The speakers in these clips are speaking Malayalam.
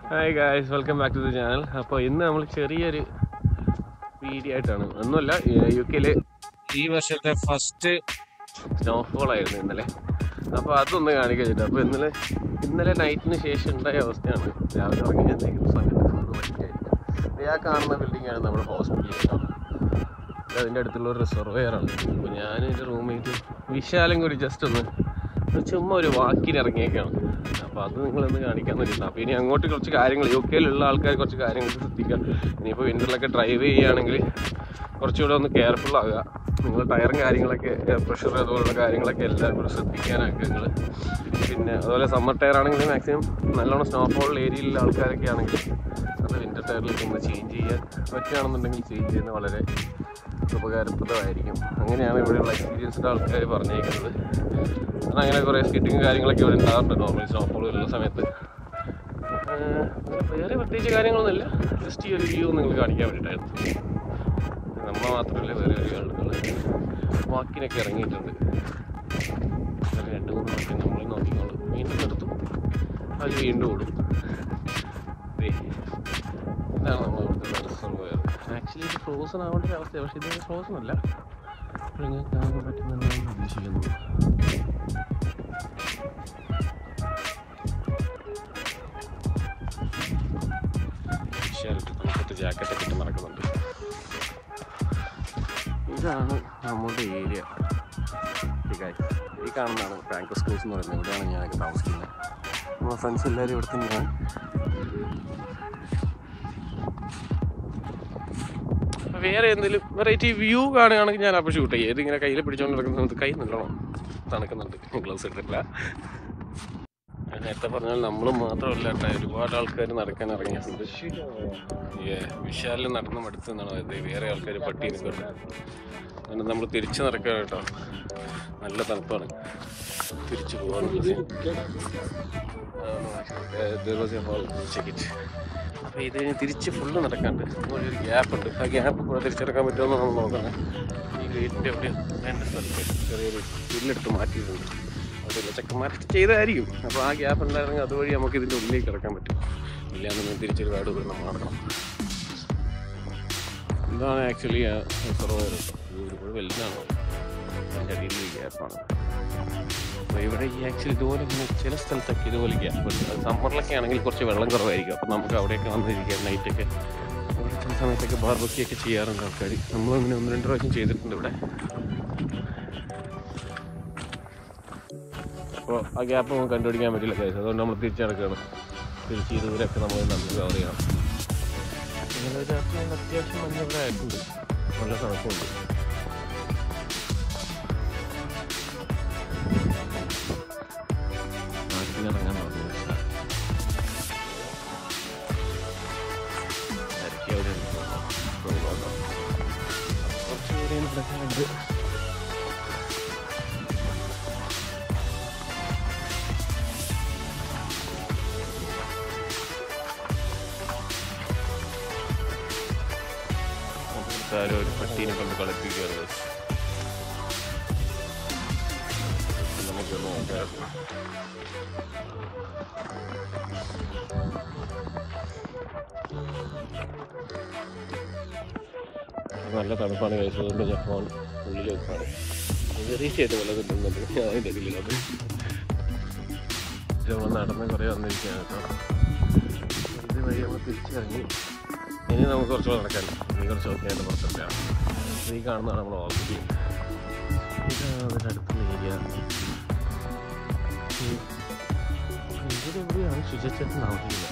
Hi guys welcome back to the channel അപ്പോൾ ഇന്ന് നമ്മൾ ചെറിയൊരു വീഡിയോ ആയിട്ടാണ് ഒന്നുമല്ല യു കെയിൽ ഈ വർഷത്തെ ഫസ്റ്റ് സ്നോഫോൾ ആയിരുന്നു ഇന്നലെ അപ്പോൾ അതൊന്ന് കാണിക്കാൻ അപ്പോൾ ഇന്നലെ ഇന്നലെ നൈറ്റിന് ശേഷം ഉണ്ടായ അവസ്ഥയാണ് രാവിലെ ഇറങ്ങി എന്തെങ്കിലും സമയത്ത് ഫുള്ള് വൈകിട്ടായിരിക്കും ആ കാണുന്ന ബിൽഡിംഗാണ് നമ്മുടെ ഹോസ്പിറ്റൽ അതിൻ്റെ അടുത്തുള്ള ഒരു റിസർവെയർ ആണ് അപ്പോൾ ഞാൻ എൻ്റെ റൂംമേറ്റ് വിശാലും കൂടി ജസ്റ്റ് ഒന്ന് ഒന്ന് ചുമ്മാ ഒരു വാക്കിന് ഇറങ്ങിയേക്കാണ് അപ്പോൾ അത് നിങ്ങളൊന്ന് കാണിക്കാൻ വേണ്ടിയിട്ടാണ് അപ്പോൾ ഇനി അങ്ങോട്ട് കുറച്ച് കാര്യങ്ങൾ യു കെയിലുള്ള ആൾക്കാർ കുറച്ച് കാര്യങ്ങൾ ശ്രദ്ധിക്കുക ഇനിയിപ്പോൾ വിൻ്ററിലൊക്കെ ഡ്രൈവ് ചെയ്യുകയാണെങ്കിൽ കുറച്ചുകൂടെ ഒന്ന് കെയർഫുൾ ആകുക നിങ്ങൾ ടയറും കാര്യങ്ങളൊക്കെ പ്രഷർ അതുപോലുള്ള കാര്യങ്ങളൊക്കെ എല്ലാവരും കൂടെ ശ്രദ്ധിക്കാനൊക്കെ നിങ്ങൾ പിന്നെ അതുപോലെ സമ്മർ ടയർ ആണെങ്കിൽ മാക്സിമം നല്ലോണം സ്നോഫോൾ ഏരിയയിലുള്ള ആൾക്കാരൊക്കെ ആണെങ്കിൽ അത് വിൻ്റർ ടയറിലേക്ക് ഒന്ന് ചേഞ്ച് ചെയ്യാൻ പറ്റുകയാണെന്നുണ്ടെങ്കിൽ ചേഞ്ച് ചെയ്യുന്നത് വളരെ ഉപകാരപ്രദമായിരിക്കും അങ്ങനെയാണ് ഇവിടെയുള്ള എക്സ്പീരിയൻസ്ഡ് ആൾക്കാർ പറഞ്ഞേക്കുന്നത് കാരണം അങ്ങനെ കുറേ സ്കിറ്റിങ് കാര്യങ്ങളൊക്കെ ഇവിടെ ഉണ്ടാകാറുണ്ട് നോർമലി സ്നോഫോൾ വരുന്ന സമയത്ത് ഏഹ് വേറെ പ്രത്യേകിച്ച് കാര്യങ്ങളൊന്നുമില്ല ജസ്റ്റ് ഈ ഒരു വ്യൂ നിങ്ങൾ കാണിക്കാൻ വേണ്ടിയിട്ടായിരുന്നു നമ്മൾ മാത്രമല്ല വേറെ ഒരു ആളുകൾ വാക്കിനൊക്കെ ഇറങ്ങിയിട്ടുണ്ട് അങ്ങനെ രണ്ട് മൂന്ന് വാക്കിന് നമ്മൾ നോക്കിക്കോളും വീണ്ടും നിർത്തും അത് വീണ്ടും ഓടും ദേ, ഇതാണ് നമ്മൾ ഇവിടുത്തെ റിസർവയർ ആക്ച്വലി ഇത് ഫ്രോസൺ ആവേണ്ട ഒരു അവസ്ഥയാണ് പക്ഷേ ഇത് ഫ്രോസൺ അല്ല നിങ്ങൾക്ക് കാണാൻ പറ്റുന്നുണ്ടെന്ന് ഉദ്ദേശിക്കുന്നു തണുപ്പത്ത് ജാക്കറ്റൊക്കെ ഇട്ട് നടക്കുന്നുണ്ട് ഇതാണ് നമ്മുടെ ഏരിയ ഈ കാണുന്നതാണ് ഫ്രാങ്കോസ് ക്രൂസ് എന്ന് പറയുന്നത് ഇവിടെയാണ് ഞാനൊക്കെ താമസിക്കുന്നത് നമ്മുടെ ഫ്രണ്ട്സ് എല്ലാവരും ഇവിടെ തന്നെയാണ് അപ്പൊ വേറെ എന്തെങ്കിലും വെറൈറ്റി വ്യൂ കാണുകയാണെങ്കിൽ ഞാൻ അപ്പോൾ ഷൂട്ട് ചെയ്യും ഇതിങ്ങനെ കയ്യിൽ പിടിച്ചുകൊണ്ട് നടക്കുന്നത് കൈ നല്ലോണം തണുക്കുന്നുണ്ട് ഗ്ലൗസ് എടുത്തിട്ടില്ല ഞാൻ നേരത്തെ പറഞ്ഞാൽ നമ്മൾ മാത്രമല്ല കേട്ടോ ഒരുപാട് ആൾക്കാർ നടക്കാൻ ഇറങ്ങിയിട്ടുണ്ട് ഏ, വിശാലിൽ നടന്ന് മടുത്ത് എന്നാണ് ഇത് വേറെ ആൾക്കാർ പട്ടി നിൽക്കുന്നുണ്ട് അങ്ങനെ നമ്മൾ തിരിച്ച് നടക്കുക കേട്ടോ നല്ല തണുപ്പാണ് തിരിച്ചു പോകാനുള്ളത് അപ്പോൾ ഇത് കഴിഞ്ഞ് തിരിച്ച് ഫുള്ള് നടക്കാണ്ട് ഒരു ഗ്യാപ്പ് ഉണ്ട് ആ ഗ്യാപ്പ് കൂടെ തിരിച്ചെടുക്കാൻ പറ്റുമെന്ന് നമ്മൾ നോക്കുന്നത് ഈ ഗേറ്റിൻ്റെ അവിടെ രണ്ട് സ്ഥലത്ത് ചെറിയൊരു പുല്ലെടുത്ത് മാറ്റിയിട്ടുണ്ട് അതില്ല ചെക്കന്മാരൊക്കെ ചെയ്തായിരിക്കും അപ്പോൾ ആ ഗ്യാപ്പ് ഉണ്ടായിരുന്നെങ്കിൽ അതുവഴി നമുക്ക് ഇതിൻ്റെ ഉള്ളിലേക്ക് കിടക്കാൻ പറ്റും ഇല്ലാന്നുണ്ടെങ്കിൽ തിരിച്ചൊരു കാട് പോയി നമ്മൾ നടക്കണം എന്താണ് ആക്ച്വലി റിസർവയർ ഒരുപാട് വലുതാണ് അതിൻ്റെ അടിയിൽ ഒരു ഗ്യാപ്പാണ് അപ്പോൾ ഇവിടെ ഈ ആക്ച്വലി ഇതുപോലെ ഇങ്ങനെ ചില സ്ഥലത്തൊക്കെ ഇതുപോലെ ഗ്യാപ്പ് ഉണ്ട് അത് സമ്മറിലൊക്കെ ആണെങ്കിൽ കുറച്ച് വെള്ളം കുറവായിരിക്കും അപ്പോൾ നമുക്ക് അവിടെയൊക്കെ വന്നിരിക്കാം നൈറ്റൊക്കെ അവിടെ ചില സമയത്തൊക്കെ ബാർബക്കിയൊക്കെ ചെയ്യാറുണ്ട് ആൾക്കാർ നമ്മളങ്ങനെ ഒന്ന് രണ്ട് പ്രാവശ്യം ചെയ്തിട്ടുണ്ട് ഇവിടെ അപ്പോൾ ആ ഗ്യാപ്പ് നമുക്ക് കണ്ടുപിടിക്കാൻ പറ്റില്ല കേസ് അതുകൊണ്ട് നമ്മൾ തിരിച്ചു നടക്കുകയാണ് തിരിച്ച് ഈ ദൂരമൊക്കെ നമ്മൾ നമുക്ക് കവർ ചെയ്യണം ഇന്നലെ രാത്രി നല്ല അത്യാവശ്യം മഞ്ഞ ഇവിടെ ആയിട്ടുണ്ട് നല്ല തണുപ്പുണ്ട് നാട്ടിലിറങ്ങാൻ പറഞ്ഞു തിരക്കി അവിടെ ഉണ്ട്. പോകാം. കുറച്ച് പേര് ഇവിടെ ഉണ്ട് ആരോ ഒരു പട്ടീനെ കൊണ്ട് കളിപ്പിക്കുകയാണ് നമുക്ക് നോക്കാം നല്ല തണുപ്പാണ് കഴിച്ചത് അതുകൊണ്ട് ഞാൻ ഫോൺ ഉള്ളിൽ വെക്കാണ് ചെറിയായിട്ട് വല്ല കിട്ടുന്നുണ്ട് ഞാൻ അതിൻ്റെ അടിയിലാണ് നമ്മൾ നടന്ന് കുറേ വന്നിരിക്കുകയാണ് കേട്ടോ ഇത് വഴി നമ്മൾ തിരിച്ചിറങ്ങി ഇനി നമുക്ക് കുറച്ചുകൂടെ നടക്കാൻ ഇനി കുറച്ച് നോക്കിയാൽ പുറത്തെത്തിയാണ് ഈ കാണുന്നതാണ് നമ്മൾ ഓൾറെഡി ഇതാണ് അതിൻ്റെ അടുത്തുള്ള ഏരിയ ഇവിടെ എവിടെയാണ് ശുചിത്വത്തിന് താമസിക്കുന്നത്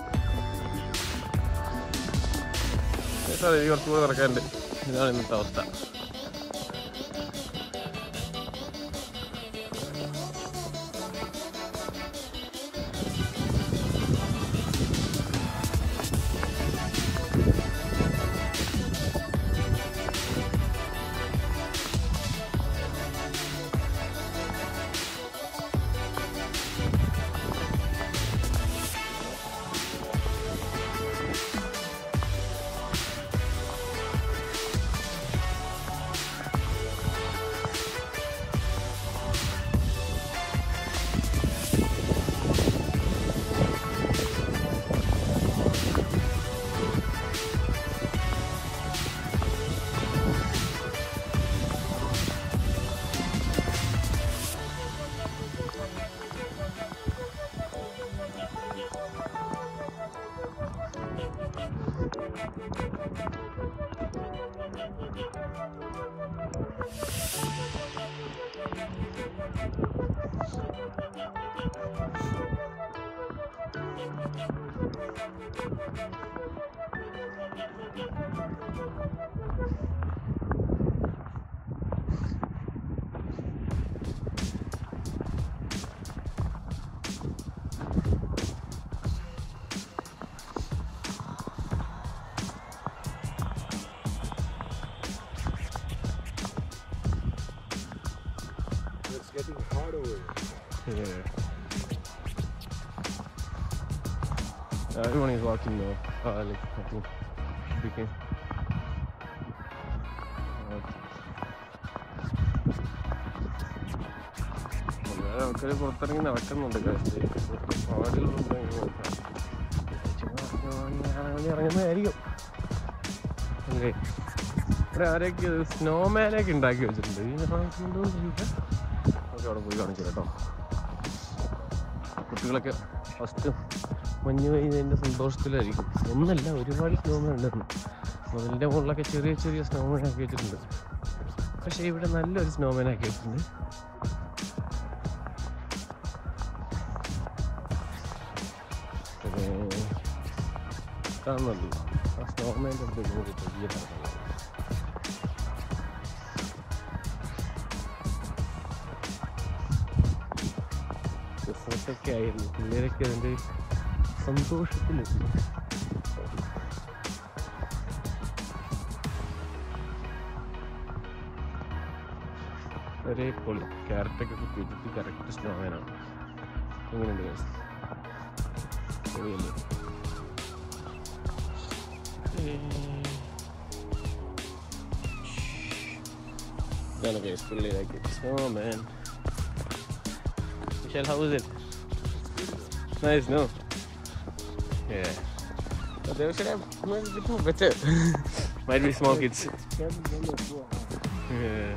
സാർ ഇനി കുറച്ചുകൂടെ നടക്കാനുണ്ട് ഇതാണ് ഇന്നത്തെ അവസ്ഥ It's getting hard over here. Yeah. Everyone is walking now. Uh, like, I think, speaking. വളരെ ആൾക്കാർ പുറത്തിറങ്ങി നടക്കുന്നുണ്ട് പാടുകളുണ്ട് ഇറങ്ങുന്നതായിരിക്കും അല്ലേ ഇവിടെ ആരൊക്കെ സ്നോമാനൊക്കെ ഉണ്ടാക്കി വെച്ചിട്ടുണ്ട് ഈ നമുക്ക് അവിടെ പോയി കാണിച്ചു കേട്ടോ കുട്ടികളൊക്കെ ഫസ്റ്റ് മഞ്ഞ് പെയ്യുന്നതിൻ്റെ സന്തോഷത്തിലായിരിക്കും ഒന്നല്ല ഒരുപാട് സ്നോമാൻ ഉണ്ടായിരുന്നു മുതലിൻ്റെ മുകളിലൊക്കെ ചെറിയ ചെറിയ സ്നോമാൻ ആക്കി വെച്ചിട്ടുണ്ട് പക്ഷേ ഇവിടെ നല്ലൊരു സ്നോമാൻ ആക്കി വെച്ചിട്ടുണ്ട് പിന്നെ കാണുന്നല്ലോ ആ സ്നോമാൻ്റെ അടുത്ത് ഇങ്ങോട്ട് ചെറിയ സ്ഥലമാണ്. ക്രിസ്മസൊക്കെ ആയിരുന്നു പിള്ളേരൊക്കെ അതിൻ്റെ സന്തോഷത്തിലെത്തി ഒരേ പൊളി ക്യാരറ്റൊക്കെ കുത്തി വെച്ചിട്ട് കറക്റ്റ് സ്നോമാനാണ് എങ്ങനെയുണ്ട് guys? പൊളിയല്ലേ ഇതാണ് കേസ് പിള്ളേരാക്കി snowman Michelle, how is it? Nice, no? Yeah. But they should have made it a bit more better. Might be small kids. Yeah.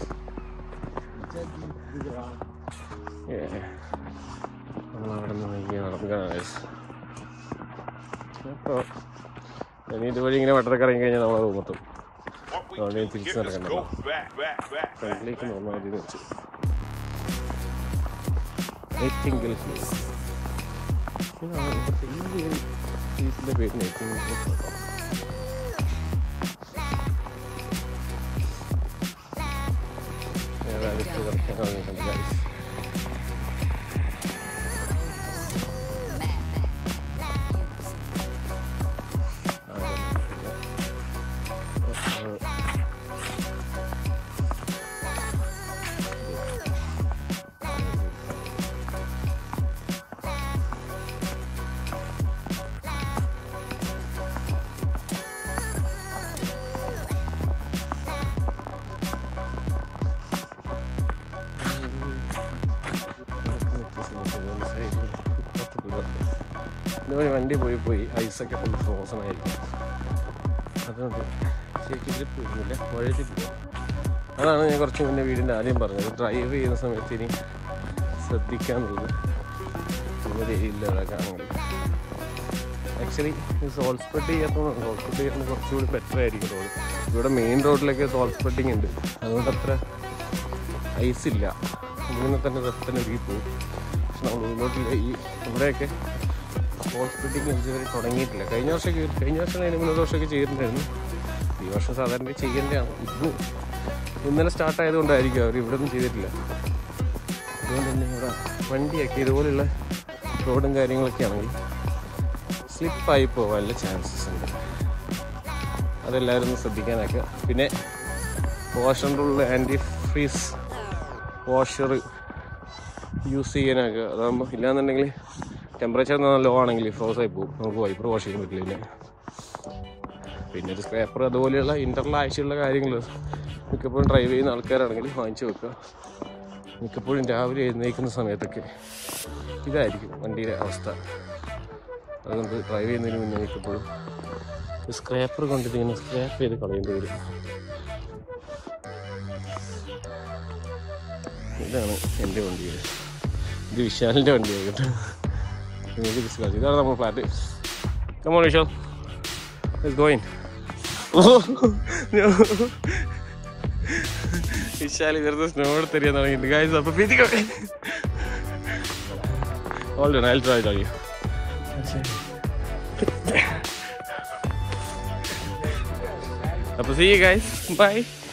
Yeah. നമ്മളവിടെ നിന്ന് ഇങ്ങനെ നടക്കുകയാണ് guys. അപ്പോൾ ഇനി ഇതുവഴി ഇങ്ങനെ വട്ടറൊക്കെ ഇറങ്ങി കഴിഞ്ഞാൽ നമ്മളെ റൂമെത്തും What we Oh, do, they think get it's not this gonna go go. back, back, back, back. ഫ്രണ്ടിലേക്ക് നോർമലി വെച്ച് നെറ്റിങ്കൽ ഇതാണ് ഇവിടുത്തെ ഈ ഒരു സീറ്റിൻ്റെ പേര് നെറ്റിങ്കൽ അടുത്ത് കളിക്കാൻ തുടങ്ങിയിട്ടുണ്ട് guys. ആ, ഇതുവഴി വണ്ടി പോയി പോയി ഐസൊക്കെ ഫുൾ ഫ്രോസൺ ആയിരിക്കും അതുകൊണ്ട് ശരിക്കും ഗ്രിപ്പ് വരുന്നില്ല വഴുതി പോകും അതാണ് ഞാൻ കുറച്ച് മുന്നേ വീടിൻ്റെ ആദ്യം പറഞ്ഞത് ഡ്രൈവ് ചെയ്യുന്ന സമയത്ത് ഇനി ശ്രദ്ധിക്കാന്നുള്ളത് നമ്മുടെ ഏരിയയിലൊക്കെ ആണെങ്കിൽ ആക്ച്വലി സോൾ സ്പ്രെഡ് ചെയ്യാത്തതാണ് സോൾ സ്പ്രെഡ് ചെയ്യുന്നത് കുറച്ചുകൂടി ബെറ്റർ ആയിരിക്കും റോഡ് ഇവിടെ മെയിൻ റോഡിലൊക്കെ സോൾ സ്പ്രെഡിങ് ഉണ്ട് അതുകൊണ്ട് അത്ര ഐസ് ഇല്ല ഇങ്ങനെ തന്നെ റെസ്റ്റന് ഒരുക്കി പോകും പക്ഷെ നമ്മൾ ഉള്ളിലോട്ടില്ല ഈ ഇവിടെയൊക്കെ സോൾ സ്പ്രെഡിങ് ഇതുവരെ തുടങ്ങിയിട്ടില്ല കഴിഞ്ഞ വർഷം കഴിഞ്ഞ വർഷം അതിന് മുന്നേ വർഷമൊക്കെ ചെയ്തിട്ടുണ്ടായിരുന്നു ഈ വർഷം സാധാരണ ചെയ്യേണ്ടതാണ് ഇന്ന് ഇന്നലെ സ്റ്റാർട്ട് ആയതുകൊണ്ടായിരിക്കും അവർ ഇവിടെ ഒന്നും ചെയ്തിട്ടില്ല അതുകൊണ്ട് തന്നെ ഇവിടെ വണ്ടിയൊക്കെ ഇതുപോലുള്ള റോഡും കാര്യങ്ങളൊക്കെ ആണെങ്കിൽ സ്ലിപ്പായി പോകാനുള്ള ചാൻസസ് ഉണ്ട് അതെല്ലാവരും ഒന്ന് ശ്രദ്ധിക്കാനൊക്കെ പിന്നെ വാഷറിലുള്ള ആൻറ്റി ഫ്രീസ് വാഷർ യൂസ് ചെയ്യാനൊക്കെ അതാകുമ്പോൾ ഇല്ലാന്നുണ്ടെങ്കിൽ ടെമ്പറേച്ചർ ലോ ആണെങ്കിൽ ഫ്രോസ് ആയി പോകും നമുക്ക് വൈപ്പർ വാഷ് ചെയ്യാൻ പറ്റില്ല പിന്നെ പിന്നെ ഒരു സ്ക്രാപ്പർ അതുപോലെയുള്ള ഇൻ്റർണൽ ആവശ്യമുള്ള കാര്യങ്ങൾ മിക്കപ്പോഴും ഡ്രൈവ് ചെയ്യുന്ന ആൾക്കാരാണെങ്കിൽ വാങ്ങിച്ചു വെക്കുക മിക്കപ്പോഴും രാവിലെ എഴുന്നേൽക്കുന്ന സമയത്തൊക്കെ ഇതായിരിക്കും വണ്ടിയുടെ അവസ്ഥ അതുകൊണ്ട് ഡ്രൈവ് ചെയ്യുന്നതിന് മുന്നേ മിക്കപ്പോഴും സ്ക്രാപ്പർ കൊണ്ടിട്ട് ഇങ്ങനെ സ്ക്രാപ്പ് ചെയ്ത് കളയേണ്ടി വരും ഇതാണ് എൻ്റെ വണ്ടി ഇത് വിശാലിൻ്റെ വണ്ടിയാണ് കേട്ടോ നിങ്ങൾക്ക് ഡിസ്കസ് ഇതാണ് നമ്മൾ flat come on Vishal it's going Vishal വെറുതെ സ്നോ എടുത്തറിയാൻ തുടങ്ങിയിട്ടുണ്ട് ഗായ്സ് അപ്പോൾ ഫിസിക്കോ ഓൾഡ് ഐ ട്രൈ ട്രൈ അപ്പോൾ സീ ഗൈസ് ബൈ